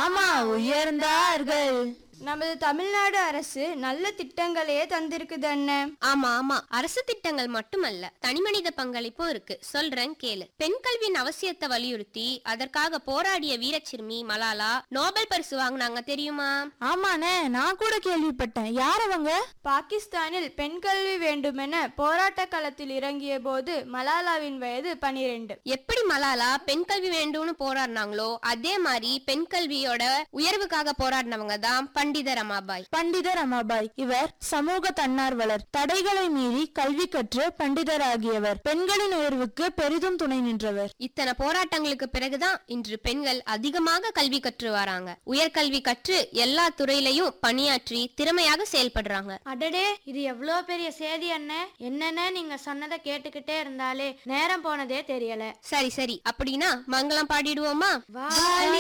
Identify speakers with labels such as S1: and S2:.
S1: ஆமா உயர்ந்தார்கள்
S2: நமது தமிழ்நாடு அரசு நல்ல திட்டங்களையே தந்திருக்குது அண்ணன்
S3: ஆமா ஆமா அரசு திட்டங்கள் மட்டுமல்ல தனிமனித பங்களிப்பும் இருக்கு சொல்றேன் கேளு பெண் கல்வியின் அவசியத்தை வலியுறுத்தி அதற்காக போராடிய வீரச்சிறுமி மலாலா நோபல் பரிசு வாங்குனாங்க தெரியுமா
S1: ஆமாண்ணே நான் கூட கேள்விப்பட்டேன் யார் அவங்க
S2: பாகிஸ்தானில் பெண் கல்வி வேண்டுமென போராட்ட களத்தில் இறங்கிய போது மலாலாவின் வயது பனிரெண்டு
S3: எப்படி மலாலா பெண் கல்வி வேண்டும்னு போராடினாங்களோ அதே மாதிரி பெண் கல்வியோட உயர்வுக்காக போராடினவங்க தான் பண்டித ரமாபாய்
S1: பண்டித ரமாபாய் இவர் சமூக தன்னார்வலர் தடைகளை மீறி கல்வி கற்று பண்டிதராகியவர் பெண்களின் உயர்வுக்கு பெரிதும் துணை நின்றவர்
S3: இத்தனை போராட்டங்களுக்கு பிறகுதான் இன்று பெண்கள் அதிகமாக கல்வி கற்று வராங்க உயர்கல்வி கற்று எல்லா துறையிலையும் பணியாற்றி திறமையாக செயல்படுறாங்க
S4: அடடே இது எவ்வளோ பெரிய செய்தி அண்ணே என்னென்ன நீங்க சொன்னதை கேட்டுக்கிட்டே இருந்தாலே நேரம் போனதே தெரியல
S3: சரி சரி அப்படின்னா மங்களம் பாடிடுவோமா
S4: வாலி